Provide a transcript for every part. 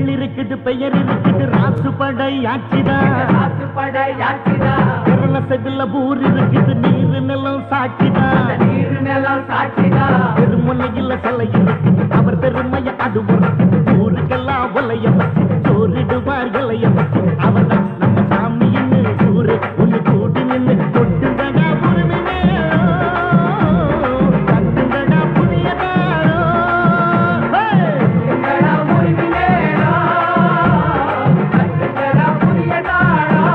புகழ் இருக்குது பெயர் இருக்குது ராசு படை ஆட்சிதான் ஆசுபடை யாச்சிதா கேரள செவில ஊர் இருக்குது நீர் நிலம் சாட்சிதான் நீர் நிலம் சாட்சிதா பெருமுனையில் சிலை இருக்குது அவர் பெருமைய அது உரைக்குது ஊருக்கெல்லாம் ஒலைய வச்சு சோறிடுவார் இலைய வச்சு அவர் தான் நம்ம சாமின்னு ஊரு ஒண்ணு கூடி நின்று கொட்டுங்கடா உரிமை மேளம். கட்டுங்கடா புதிய தாளம். Hey! எங்கடா உரிமை நேரம் கட்டுங்கடா புதிய தாளம்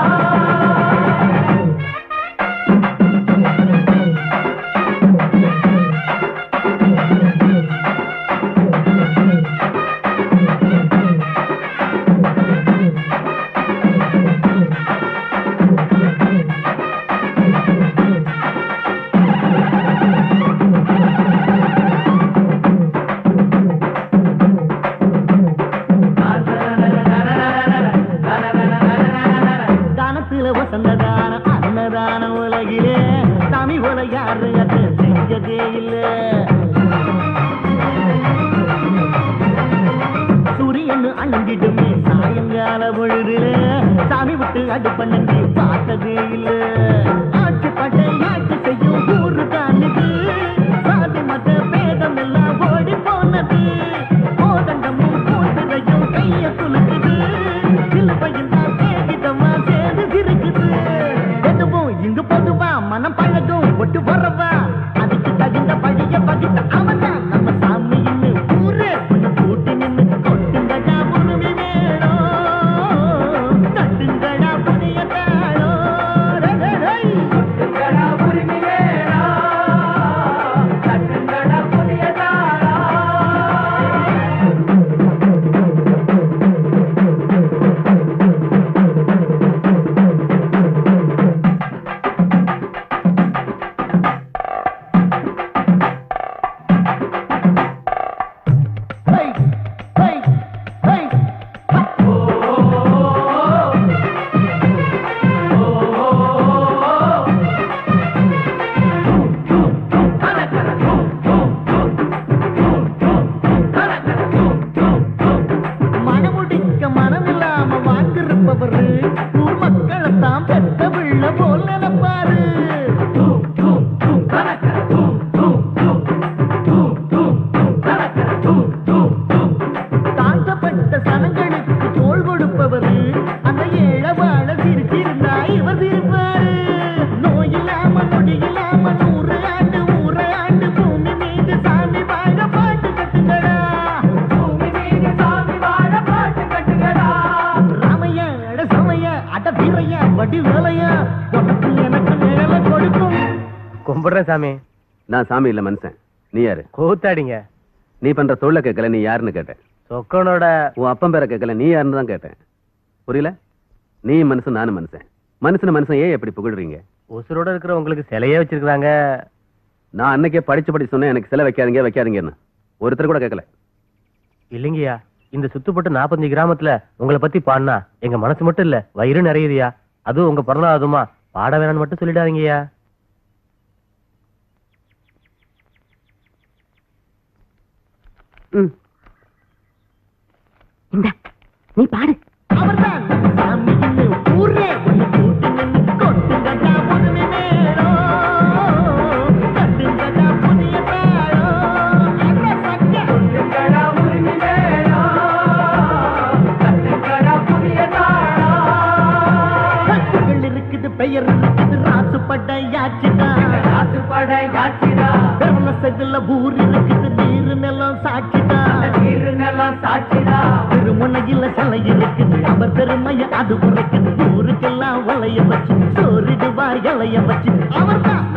தானத்துல வசந்ததான அன்னதான உலகிலே சாமி போல யாரு அதை செஞ்சதே இல்ல சூரியன் அணங்கிடுமே சாயங்கால பொழுதுல சாமி விட்டு அடுப்ப நன்றி பார்த்ததே இல்ல ஆட்சி பட்டை ஆட்சி செய்யும் ஊரு தானுது சாதி மத பேதம் எல்லாம் ஓடி போனது கோதண்டமும் கூட்டுகையும் கைய குலுக்குது சிலுவையில் தான் சேவிதமா சேர்ந்து இருக்குது எதுவும் இங்கு பொதுவா மனம் பழகும் ஒட்டு வரவா அதுக்கு தகுந்த பழிய பகிர்ந்த அவன் தான் நம்ம சாமி இன்னும் ஊரே ஒண்ணு கூட்டி நின்னு கொட்டுங்கடா உரிமை வேணும் தட்டுங்கடா புதிய தாளம் ரே, ரே, ரே. கட்டுங்கடா உரிமை நேரம் கட்டுங்கடா புதிய தாளம் Hey, hey, hey. மனமுடிக்க மனமில்லாம வாழ்ந்திருப்பவரு ஊர் மக்களைத்தான் பெத்த பிள்ளை போல் நினைப்பாரு தாழ்த்தப்பட்ட சனங்களுக்கு தோள் கொடுப்பவரு அந்த ஏழவாழ சிரிச்சிருந்தா இவர் சிரிப்பாரு நோய் இல்லாம நொடி இல்லாம நூறு ஆண்டு ஊறு ஆண்டு பூமி மீது சாமி வாழ பாட்டு கட்டுங்கடா பூமி மீது சாமி வாழ பாட்டு கட்டுங்கடா ராமையா அட சமையா அட வீரையா வடி வேலையா உனக்கு எனக்கு நிழல கொடுக்கும் கும்பிடுறேன் சாமி நான் சாமி இல்ல மனுஷன் நீ யாரு கூத்தாடிங்க நீ பண்ற தொழில கேட்கல நீ யாருன்னு கேட்டேன் சொக்கனோட உன் அப்பன் பேரை கேட்கல நீ யாருன்னு தான் கேட்டேன் புரியல நீ மனுஷன் நானும் மனுஷன் மனுஷன் மனுஷன் ஏன் எப்படி புகழ்றீங்க உசுரோட இருக்கிற உங்களுக்கு சிலையே வச்சிருக்காங்க நான் அன்னைக்கே படிச்சு படி சொன்னேன் எனக்கு சிலை வைக்காதீங்க வைக்காதீங்கன்னு ஒருத்தர் கூட கேட்கல இல்லைங்கய்யா இந்த சுத்துப்பட்டு நாற்பத்தஞ்சு கிராமத்துல உங்களை பத்தி பாடினா எங்க மனசு மட்டும் இல்ல வயிறு நிறையுதுயா அதுவும் உங்க பிறந்தாதுமா பாட வேணாம்னு மட்டும் சொல்லிடாதீங்கய்யா இந்த நீ பாடு அவர்தான் நம்ம சாமி இன்னும் ஊரே ஒண்ணு கூட்டி நின்னு கொட்டுங்கடா உரிமை மேளம். தட்டுங்கடா புதிய தாளம். அட சக்க. கட்டுங்கடா உரிமை நேரம் கட்டுங்கடா புதிய தாளம் புகழ் இருக்குது பெயர் இருக்குது ராசு படை ஆட்சிதான் ஆசுபடை யாச்சிதா பெரும செதில ஊர் இருக்குது நீர் நிலம் சாட்சிதான் நீர் நிலம் சாட்சிதா திருமுனையில சிலை இருக்குது அவர் பெருமைய அது உரைக்குது ஊருக்கெல்லாம் ஒலைய வச்சு சோறிடுவார் இலைய வச்சு அவர் தான்